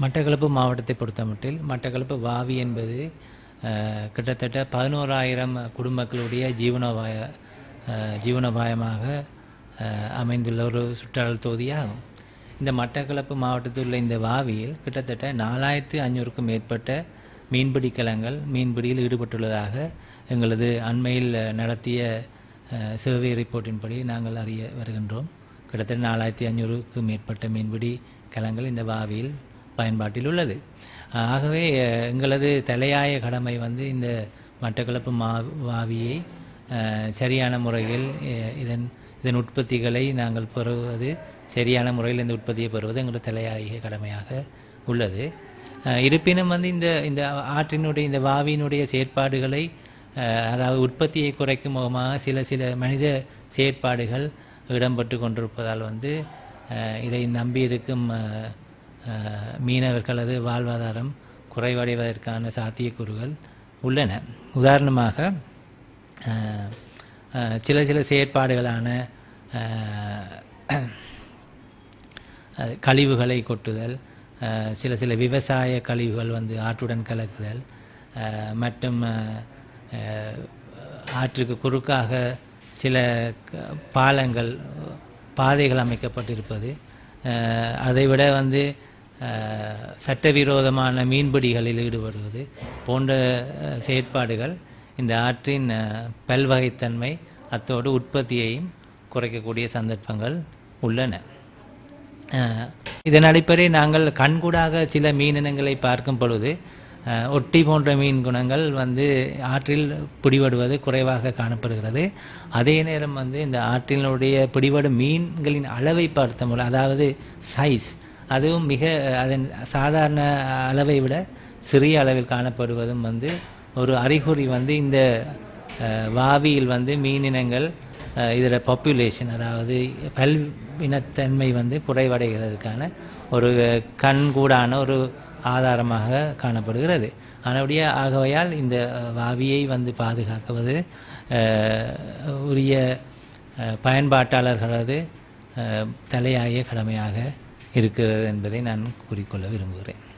மட்டக்களப்பு மாவட்டத்தை பொறுத்தமட்டில் மட்டக்களப்பு வாவி என்பது அஹ், கிட்டத்தட்ட பதினோராயிரம் குடும்பங்களுடைய ஜீவனோபாய அஹ், ஜீவனோபாயமாக அஹ், அமைந்துள்ள ஒரு சுற்றுலா தொகுதியாகும் இந்த மட்டக்களப்பு மாவட்டத்தில் உள்ள இந்த வாவியில் கிட்டத்தட்ட நாலாயிரத்து ஐநூறுக்கும் மேற்பட்ட மீன்பிடி கலங்கள் மீன்பிடியில் ஈடுபட்டுள்ளதாக எங்களது அண்மையில் அஹ், நடத்திய அஹ், சர்வே ரிப்போர்ட்டின்படி நாங்கள் அறிய வருகின்றோம் கிட்டத்தட்ட நாலாயிரத்தி ஐநூறுக்கும் மேற்பட்ட மீன்பிடி கலங்கள் இந்த வாவியில் பயன்பாட்டில் உள்ளது அஹ், ஆகவே அஹ், எங்களது தலையாய கடமை வந்து இந்த மட்டக்களப்பு மா வாவியை அஹ், சரியான முறையில் அஹ், இதன் இதன் உற்பத்திகளை நாங்கள் பெறுவது சரியான முறையில் இந்த உற்பத்தியை பெறுவது எங்களது தலையாய கடமையாக உள்ளது அஹ், இருப்பினும் வந்து இந்த இந்த ஆற்றினுடைய இந்த வாவியினுடைய செயற்பாடுகளை அஹ், அதாவது உற்பத்தியை குறைக்கும் முகமாக சில சில மனித செயற்பாடுகள் இடம்பெற்று கொண்டிருப்பதால் வந்து அஹ், இதை நம்பி இருக்கும் அஹ், அஹ், மீனவர்களது வாழ்வாதாரம் குறைவடைவதற்கான சாத்தியக்கூறுகள் உள்ளன உதாரணமாக அஹ், அஹ், சில சில செயற்பாடுகளான அஹ், அஹ், கழிவுகளை கொட்டுதல் அஹ், சில சில விவசாய கழிவுகள் வந்து ஆற்றுடன் கலக்குதல் அஹ், மற்றும் அஹ், அஹ், ஆற்றுக்கு குறுக்காக சில க- பாலங்கள் பாதைகள் அமைக்கப்பட்டிருப்பது அஹ், அதைவிட வந்து அஹ், சட்டவிரோதமான மீன்பிடிகளில் ஈடுபடுவது போன்ற அஹ், செயற்பாடுகள் இந்த ஆற்றின் அஹ், பல்வகைத்தன்மை அத்தோடு உற்பத்தியையும் குறைக்கக்கூடிய சந்தர்ப்பங்கள் உள்ளன அஹ், இதன் அடிப்படையில் நாங்கள் கண்கூடாக சில மீனினங்களை பார்க்கும் பொழுது அஹ், ஒட்டி போன்ற மீன் குணங்கள் வந்து ஆற்றில் பிடிபடுவது குறைவாக காணப்படுகிறது அதே நேரம் வந்து இந்த ஆற்றினுடைய பிடிபடும் மீன்களின் அளவை பார்த்த முறை அதாவது சைஸ் அதுவும் மிக அதன் சாதாரண அளவை விட சிறிய அளவில் காணப்படுவதும் வந்து ஒரு அறிகுறி வந்து இந்த அஹ், வாவியில் வந்து மீனினங்கள் அஹ், இதோட பாப்புலேஷன் அதாவது பல்வினத்தன்மை வந்து குறைவடைகிறதுக்கான ஒரு கண்கூடான ஒரு ஆதாரமாக காணப்படுகிறது ஆனபடியா ஆகவையால் இந்த அஹ், வாவியை வந்து பாதுகாக்குவது அஹ், உரிய அஹ், பயன்பாட்டாளர்களது அஹ், தலையாய கடமையாக இருக்கிறது என்பதை நான் கூறிக்கொள்ள விரும்புகிறேன்